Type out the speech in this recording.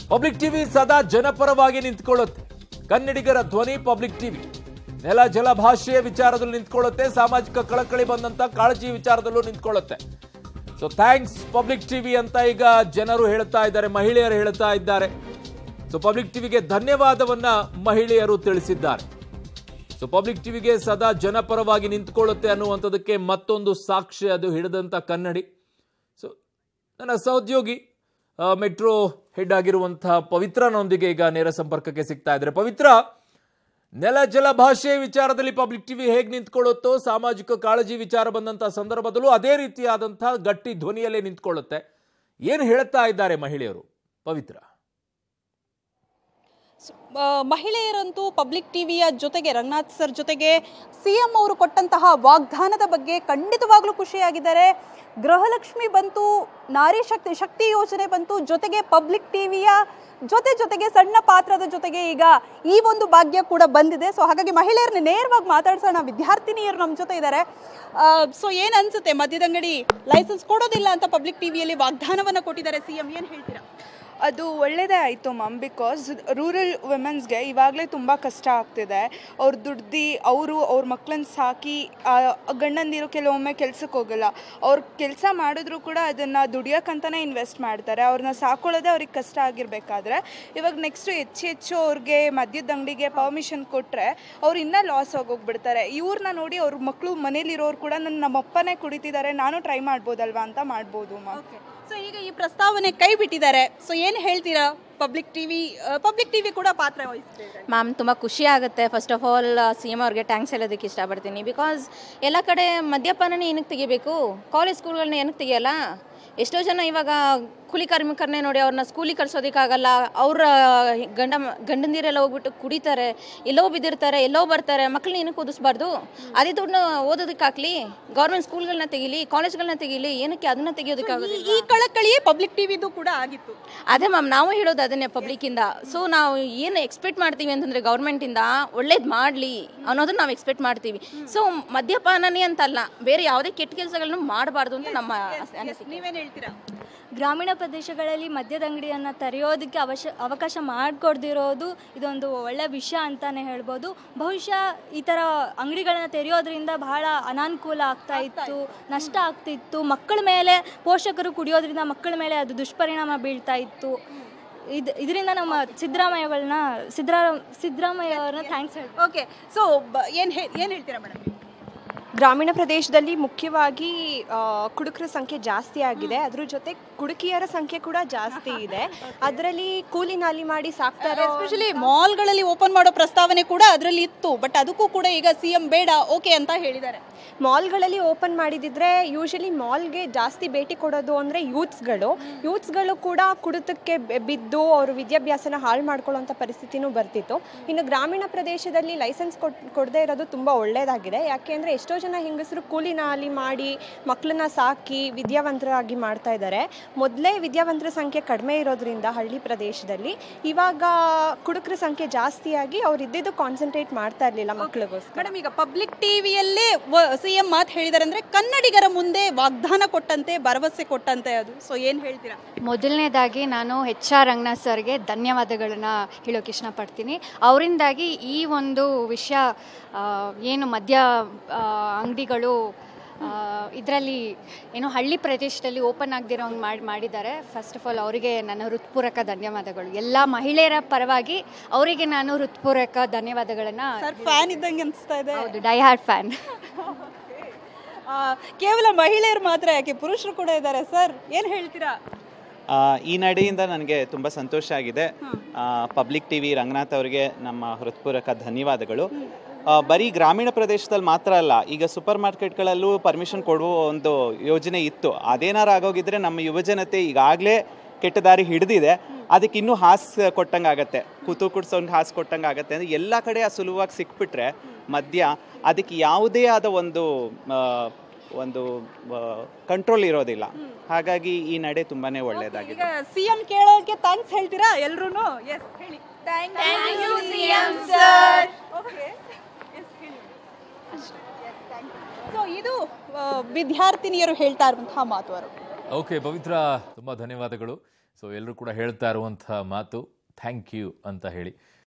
public TV ಸದಾ ಜನಪರವಾಗಿ ನಿಂತ್ಕೊಳ್ಳುತ್ತೆ ಕನ್ನಡಿಗರ ಧ್ವನಿ ಪಬ್ಲಿಕ್ ಟಿವಿ ನೆಲ ಜಲ ಭಾಷೆಯ ವಿಚಾರದಲ್ಲಿ ನಿಂತ್ಕೊಳ್ಳುತ್ತೆ ಸಾಮಾಜಿಕ ಕಳಕಳಿ ಬಂದಂತ ಕಾಳಜಿ ವಿಚಾರದಲ್ಲೂ ನಿಂತ್ಕೊಳ್ಳುತ್ತೆ ಸೊ ಥ್ಯಾಂಕ್ಸ್ ಪಬ್ಲಿಕ್ ಟಿವಿ ಅಂತ ಈಗ ಜನರು ಹೇಳ್ತಾ ಇದ್ದಾರೆ ಮಹಿಳೆಯರು ಹೇಳ್ತಾ ಇದ್ದಾರೆ ಸೊ ಪಬ್ಲಿಕ್ ಟಿವಿಗೆ ಧನ್ಯವಾದವನ್ನ ಮಹಿಳೆಯರು ತಿಳಿಸಿದ್ದಾರೆ ಸೊ ಪಬ್ಲಿಕ್ ಟಿವಿಗೆ ಸದಾ ಜನಪರವಾಗಿ ನಿಂತ್ಕೊಳ್ಳುತ್ತೆ ಅನ್ನುವಂಥದ್ದಕ್ಕೆ ಮತ್ತೊಂದು ಸಾಕ್ಷ್ಯ ಅದು ಹಿಡಿದಂತ ಕನ್ನಡಿ ಸೊ ನನ್ನ ಸಹೋದ್ಯೋಗಿ ಆ, ಮೆಟ್ರೋ ಹೆಡ್ ಆಗಿರುವಂತಹ ಪವಿತ್ರನೊಂದಿಗೆ ಈಗ ನೇರ ಸಂಪರ್ಕಕ್ಕೆ ಸಿಗ್ತಾ ಇದ್ದಾರೆ ಪವಿತ್ರ ನೆಲ ಜಲ ಭಾಷೆ ವಿಚಾರದಲ್ಲಿ ಪಬ್ಲಿಕ್ ಟಿವಿ ಹೇಗೆ ನಿಂತ್ಕೊಳ್ಳುತ್ತೋ ಸಾಮಾಜಿಕ ಕಾಳಜಿ ವಿಚಾರ ಬಂದಂತಹ ಸಂದರ್ಭದಲ್ಲೂ ಅದೇ ರೀತಿಯಾದಂತಹ ಗಟ್ಟಿ ಧ್ವನಿಯಲ್ಲೇ ನಿಂತ್ಕೊಳ್ಳುತ್ತೆ ಏನು ಹೇಳ್ತಾ ಇದ್ದಾರೆ ಮಹಿಳೆಯರು ಪವಿತ್ರ ಆ, ಮಹಿಳೆಯರಂತೂ ಪಬ್ಲಿಕ್ ಟಿವಿಯ ಜೊತೆಗೆ ರಂಗನಾಥ್ ಸರ್ ಜೊತೆಗೆ ಸಿ ಎಂ ಅವರು ಕೊಟ್ಟಂತಹ ವಾಗ್ದಾನದ ಬಗ್ಗೆ ಖಂಡಿತವಾಗ್ಲೂ ಖುಷಿಯಾಗಿದ್ದಾರೆ ಗೃಹಲಕ್ಷ್ಮಿ ಬಂತು ನಾರಿ ಶಕ್ತಿ ಶಕ್ತಿ ಯೋಜನೆ ಬಂತು ಜೊತೆಗೆ ಪಬ್ಲಿಕ್ ಟಿವಿಯ ಜೊತೆ ಜೊತೆಗೆ ಸಣ್ಣ ಪಾತ್ರದ ಜೊತೆಗೆ ಈಗ ಈ ಒಂದು ಭಾಗ್ಯ ಕೂಡ ಬಂದಿದೆ ಸೊ ಹಾಗಾಗಿ ಮಹಿಳೆಯರನ್ನ ನೇರವಾಗಿ ಮಾತಾಡ್ಸೋಣ ವಿದ್ಯಾರ್ಥಿನಿಯರು ನಮ್ಮ ಜೊತೆ ಇದ್ದಾರೆ ಸೊ ಏನು ಅನ್ಸುತ್ತೆ ಮದ್ಯದಂಗಡಿ ಲೈಸೆನ್ಸ್ ಕೊಡೋದಿಲ್ಲ ಅಂತ ಪಬ್ಲಿಕ್ ಟಿವಿಯಲ್ಲಿ ವಾಗ್ದಾನವನ್ನು ಕೊಟ್ಟಿದ್ದಾರೆ ಸಿ ಎಂ ಏನು ಹೇಳ್ತೀರಾ ಅದು ಒಳ್ಳೆಯದೇ ಆಯಿತು ಮ್ಯಾಮ್ ಬಿಕಾಸ್ ರೂರಲ್ ವುಮೆನ್ಸ್ಗೆ ಇವಾಗಲೇ ತುಂಬ ಕಷ್ಟ ಆಗ್ತಿದೆ ಅವ್ರು ದುಡ್ದು ಅವರು ಅವ್ರ ಮಕ್ಕಳನ್ನ ಸಾಕಿ ಆ, ಗಂಡಂದಿರು ಕೆಲವೊಮ್ಮೆ ಕೆಲ್ಸಕ್ಕೆ ಹೋಗಲ್ಲ ಅವ್ರು ಕೆಲಸ ಮಾಡಿದ್ರು ಕೂಡ ಅದನ್ನು ದುಡಿಯೋಕ್ಕಂತಲೇ ಇನ್ವೆಸ್ಟ್ ಮಾಡ್ತಾರೆ ಅವ್ರನ್ನ ಸಾಕೊಳ್ಳೋದೇ ಅವ್ರಿಗೆ ಕಷ್ಟ ಆಗಿರಬೇಕಾದ್ರೆ ಇವಾಗ ನೆಕ್ಸ್ಟು ಹೆಚ್ಚು ಹೆಚ್ಚು ಅವ್ರಿಗೆ ಮದ್ಯದ ಅಂಗಡಿಗೆ ಪರ್ಮಿಷನ್ ಕೊಟ್ಟರೆ ಅವ್ರು ಇನ್ನೂ ಲಾಸ್ ಆಗೋಗ್ಬಿಡ್ತಾರೆ ಇವ್ರನ್ನ ನೋಡಿ ಅವ್ರ ಮಕ್ಕಳು ಮನೇಲಿರೋರು ಕೂಡ ನನ್ನ ನಮ್ಮಪ್ಪನೇ ಕುಡಿತಿದ್ದಾರೆ ನಾನು ಟ್ರೈ ಮಾಡ್ಬೋದಲ್ವಾ ಅಂತ ಮಾಡ್ಬೋದು ಮ್ಯಾಮ್ ಸೊ ಈಗ ಈ ಪ್ರಸ್ತಾವನೆ ಕೈ ಬಿಟ್ಟಿದ್ದಾರೆ ಸೊ ಏನು ಹೇಳ್ತೀರಾ ಪಬ್ಲಿಕ್ ಟಿವಿ ಪಬ್ಲಿಕ್ ಟಿವಿ ಕೂಡ ಪಾತ್ರ ವಹಿಸ್ತಿದೆ ಮ್ಯಾಮ್ ತುಂಬ ಖುಷಿ ಆಗುತ್ತೆ first of all C M ಅವ್ರಿಗೆ ಟ್ಯಾಂಕ್ಸ್ ಹೇಳೋದಕ್ಕೆ ಇಷ್ಟಪಡ್ತೀನಿ ಬಿಕಾಸ್ ಎಲ್ಲ ಕಡೆ ಮದ್ಯಪಾನನೇ ಏನಕ್ಕೆ ತೆಗಿಬೇಕು ಕಾಲೇಜ್ ಸ್ಕೂಲ್ಗಳನ್ನ ಏನಕ್ಕೆ ತೆಗಿಯಲ್ಲ ಎಷ್ಟೋ ಜನ ಇವಾಗ ಕೂಲಿ ಕಾರ್ಮಿಕರನ್ನೇ ನೋಡಿ ಅವ್ರನ್ನ ಸ್ಕೂಲಿಗೆ ಕಳ್ಸೋದಕ್ಕಾಗಲ್ಲ ಅವ್ರ ಗಂಡ ಗಂಡಂದಿರೆಲ್ಲ ಹೋಗ್ಬಿಟ್ಟು ಕುಡಿತಾರೆ ಎಲ್ಲೋ ಬಿದ್ದಿರ್ತಾರೆ ಎಲ್ಲೋ ಬರ್ತಾರೆ ಮಕ್ಕಳನ್ನ ಏನಕ್ಕೆ ಓದಿಸ್ಬಾರ್ದು ಅದೇ ದುಡ್ಡನ್ನ ಓದೋದಕ್ಕಾಗಲಿ ಗೌರ್ಮೆಂಟ್ ಸ್ಕೂಲ್ಗಳನ್ನ ತೆಗಿಲಿ ಕಾಲೇಜ್ಗಳನ್ನ ತೆಗಿಲಿ ಏನಕ್ಕೆ ಅದನ್ನ ತೆಗಿಯೋದಕ್ಕಾಗೋದಿಲ್ಲ ಈ ಕಳಕಳಿಯೇ ಪಬ್ಲಿಕ್ ಟಿವಿದು ಕೂಡ ಆಗಿತ್ತು ಅದೇ ಮ್ಯಾಮ್ ನಾವು ಹೇಳೋದು ಅದನ್ನೇ ಪಬ್ಲಿಕ್ಕಿಂದ ಸೊ ನಾವು ಏನು ಎಕ್ಸ್ಪೆಕ್ಟ್ ಮಾಡ್ತೀವಿ ಅಂತಂದರೆ ಗೌರ್ಮೆಂಟಿಂದ ಒಳ್ಳೇದು ಮಾಡಲಿ ಅನ್ನೋದನ್ನ ನಾವು ಎಕ್ಸ್ಪೆಕ್ಟ್ ಮಾಡ್ತೀವಿ ಸೊ ಮದ್ಯಪಾನನೇ ಅಂತಲ್ಲ ಬೇರೆ ಯಾವುದೇ ಕೆಟ್ಟ ಕೆಲಸಗಳನ್ನು ಮಾಡಬಾರ್ದು ಅಂತ ನಮ್ಮ ಅನಿಸಿಕೆ ನೀವೇನು ಹೇಳ್ತೀರಾ ಗ್ರಾಮೀಣ ಪ್ರದೇಶಗಳಲ್ಲಿ ಮದ್ಯದ ಅಂಗಡಿಯನ್ನು ತೆರೆಯೋದಕ್ಕೆ ಅವಶ ಅವಕಾಶ ಮಾಡಿಕೊಡ್ದಿರೋದು ಇದೊಂದು ಒಳ್ಳೆಯ ವಿಷಯ ಅಂತಲೇ ಹೇಳ್ಬೋದು ಬಹುಶಃ ಈ ಥರ ಅಂಗಡಿಗಳನ್ನ ತೆರೆಯೋದ್ರಿಂದ ಬಹಳ ಅನಾನುಕೂಲ ಆಗ್ತಾ ಇತ್ತು ನಷ್ಟ ಆಗ್ತಿತ್ತು ಮಕ್ಕಳ ಮೇಲೆ ಪೋಷಕರು ಕುಡಿಯೋದ್ರಿಂದ ಮಕ್ಕಳ ಮೇಲೆ ಅದು ದುಷ್ಪರಿಣಾಮ ಬೀಳ್ತಾ ಇತ್ತು ಇದು ಇದರಿಂದ ನಮ್ಮ ಸಿದ್ದರಾಮಯ್ಯಗಳನ್ನ ಸಿದ್ದರಾ ಸಿದ್ದರಾಮಯ್ಯ ಅವ್ರನ್ನ ಥ್ಯಾಂಕ್ಸ್ ಹೇಳ್ಬೋದು ಓಕೆ ಸೊ ಏನು ಏನು ಹೇಳ್ತೀರಾ ಮೇಡಮ್ ಗ್ರಾಮೀಣ ಪ್ರದೇಶದಲ್ಲಿ ಮುಖ್ಯವಾಗಿ ಆ, ಕುಡುಕರ ಸಂಖ್ಯೆ ಜಾಸ್ತಿ ಆಗಿದೆ ಅದ್ರ ಜೊತೆ ಕುಡುಕಿಯರ ಸಂಖ್ಯೆ ಕೂಡ ಜಾಸ್ತಿ ಇದೆ ಅದರಲ್ಲಿ ಕೂಲಿ ನಾಲಿ ಮಾಡಿ ಸಾಕ್ತಾರೆ ಎಸ್ಪೆಷಲಿ ಮಾಲ್ಗಳಲ್ಲಿ ಓಪನ್ ಮಾಡೋ ಪ್ರಸ್ತಾವನೆ ಕೂಡ ಅದರಲ್ಲಿ ಇತ್ತು ಬಟ್ ಅದಕ್ಕೂ ಕೂಡ ಈಗ ಸಿ ಎಂ ಬೇಡ ಓಕೆ ಅಂತ ಹೇಳಿದ್ದಾರೆ ಮಾಲ್ಗಳಲ್ಲಿ ಓಪನ್ ಮಾಡಿದಿದ್ರೆ ಯೂಶಲಿ ಮಾಲ್ಗೆ ಜಾಸ್ತಿ ಭೇಟಿ ಕೊಡೋದು ಅಂದರೆ ಯೂತ್ಸ್ಗಳು ಯೂತ್ಸ್ಗಳು ಕೂಡ ಕುಡಿತಕ್ಕೆ ಬೆ- ಬಿದ್ದು ಅವರು ವಿದ್ಯಾಭ್ಯಾಸನ ಹಾಳು ಮಾಡ್ಕೊಳ್ಳೋಂಥ ಪರಿಸ್ಥಿತಿನೂ ಬರ್ತಿತ್ತು ಇನ್ನು ಗ್ರಾಮೀಣ ಪ್ರದೇಶದಲ್ಲಿ ಲೈಸೆನ್ಸ್ ಕೊಟ್ ಕೊಡದೇ ಇರೋದು ತುಂಬ ಒಳ್ಳೆಯದಾಗಿದೆ ಯಾಕೆ ಅಂದರೆ ಎಷ್ಟೋ ಜನ ಹೆಂಗಸರು ಕೂಲಿ ನಾಲಿ ಮಾಡಿ ಮಕ್ಕಳನ್ನ ಸಾಕಿ ವಿದ್ಯಾವಂತರಾಗಿ ಮಾಡ್ತಾ ಇದ್ದಾರೆ ಮೊದಲೇ ವಿದ್ಯಾವಂತರ ಸಂಖ್ಯೆ ಕಡಿಮೆ ಇರೋದ್ರಿಂದ ಹಳ್ಳಿ ಪ್ರದೇಶದಲ್ಲಿ ಇವಾಗ ಕುಡುಕರ ಸಂಖ್ಯೆ ಜಾಸ್ತಿಯಾಗಿ ಅವ್ರು ಇದ್ದಿದ್ದು ಕಾನ್ಸಂಟ್ರೇಟ್ ಮಾಡ್ತಾ ಇರಲಿಲ್ಲ ಮಕ್ಕಳಿಗೋಸ್ಕರ ಮೇಡಮ್ ಈಗ ಪಬ್ಲಿಕ್ ಟಿವಿಯಲ್ಲೇ ಸಿ ಎಂ ಮಾತು ಹೇಳಿದ್ದಾರೆ ಅಂದ್ರೆ ಕನ್ನಡಿಗರ ಮುಂದೆ ವಾಗ್ದಾನ ಕೊಟ್ಟಂತೆ ಭರವಸೆ ಕೊಟ್ಟಂತೆ ಅದು ಸೊ ಏನು ಹೇಳ್ತೀರಾ ಮೊದಲನೇದಾಗಿ ನಾನು ಎಚ್ ಆರ್ ರಂಗನಾಥ್ ಸರ್ಗೆ ಧನ್ಯವಾದಗಳನ್ನ ಹೇಳೋಕೆ ಇಷ್ಟಪಡ್ತೀನಿ ಅವರಿಂದಾಗಿ ಈ ಒಂದು ವಿಷಯ ಆ, ಏನು ಮದ್ಯ ಅಂಗಡಿಗಳು ಇದರಲ್ಲಿ ಏನು ಹಳ್ಳಿ ಪ್ರದೇಶದಲ್ಲಿ ಓಪನ್ ಆಗದಿರೋ ಹಂಗೆ ಮಾಡಿ ಮಾಡಿದ್ದಾರೆ ಫಸ್ಟ್ ಆಫ್ ಆಲ್ ಅವರಿಗೆ ನನ್ನ ಹೃತ್ಪೂರ್ವಕ ಧನ್ಯವಾದಗಳು ಎಲ್ಲ ಮಹಿಳೆಯರ ಪರವಾಗಿ ಅವರಿಗೆ ನಾನು ಹೃತ್ಪೂರ್ವಕ ಧನ್ಯವಾದಗಳನ್ನು ಸರ್ ಫ್ಯಾನ್ ಇದ್ದಂಗೆ ಅನಿಸ್ತಾ ಇದೆ ಹೌದು ಡೈ ಹಾರ್ಟ್ ಫ್ಯಾನ್ ಆ, ಕೇವಲ ಮಹಿಳೆಯರು ಮಾತ್ರ ಯಾಕೆ ಪುರುಷರು ಕೂಡ ಇದ್ದಾರೆ ಸರ್ ಏನು ಹೇಳ್ತೀರಾ ಆ, ಈ ನಡೆಯಿಂದ ನನಗೆ ತುಂಬ ಸಂತೋಷ ಆಗಿದೆ ಪಬ್ಲಿಕ್ ಟಿ ವಿ ರಂಗನಾಥ್ ಅವರಿಗೆ ನಮ್ಮ ಹೃತ್ಪೂರ್ವಕ ಧನ್ಯವಾದಗಳು ಆ, ಬರೀ ಗ್ರಾಮೀಣ ಪ್ರದೇಶದಲ್ಲಿ ಮಾತ್ರ ಅಲ್ಲ ಈಗ ಸೂಪರ್ ಮಾರ್ಕೆಟ್ಗಳಲ್ಲೂ ಪರ್ಮಿಷನ್ ಕೊಡುವ ಒಂದು ಯೋಜನೆ ಇತ್ತು ಅದೇನಾರು ಆಗೋಗಿದ್ರೆ ನಮ್ಮ ಯುವಜನತೆ ಈಗಾಗಲೇ ಕೆಟ್ಟ ದಾರಿ ಹಿಡಿದಿದೆ ಅದಕ್ಕೆ ಇನ್ನೂ ಹಾಸ್ ಕೊಟ್ಟಂಗೆ ಆಗತ್ತೆ ಕೂತು ಕುಡ್ಸೋಂಗೆ ಹಾಸ್ ಕೊಟ್ಟಂಗೆ ಆಗತ್ತೆ ಅಂದರೆ ಎಲ್ಲ ಕಡೆ ಆ ಸುಲಭವಾಗಿ ಸಿಕ್ಬಿಟ್ರೆ ಮದ್ಯ ಅದಕ್ಕೆ ಯಾವುದೇ ಆದ ಒಂದು ಆ, ಒಂದು ಕಂಟ್ರೋಲ್ ಇರೋದಿಲ್ಲ ಹಾಗಾಗಿ ಈ ನಡೆ ತುಂಬಾನೇ ಒಳ್ಳೆಯದಾಗಿದೆ ಈಗ ಸಿ ಎಂ ಕೇಳೋಕೆ ಥ್ಯಾಂಕ್ಸ್ ಹೇಳ್ತೀರಾ ಎಲ್ರೂ ಎಸ್ ಹೇಳಿ ಸೊ ಇದು ಆ, ವಿದ್ಯಾರ್ಥಿನಿಯರು ಹೇಳ್ತಾ ಇರುವಂತಹ ಮಾತು ಅವರು ಓಕೆ ಪವಿತ್ರ ತುಂಬ ಧನ್ಯವಾದಗಳು ಸೊ ಎಲ್ಲರೂ ಕೂಡ ಹೇಳ್ತಾ ಇರುವಂಥ ಮಾತು ಥ್ಯಾಂಕ್ ಯು ಅಂತ ಹೇಳಿ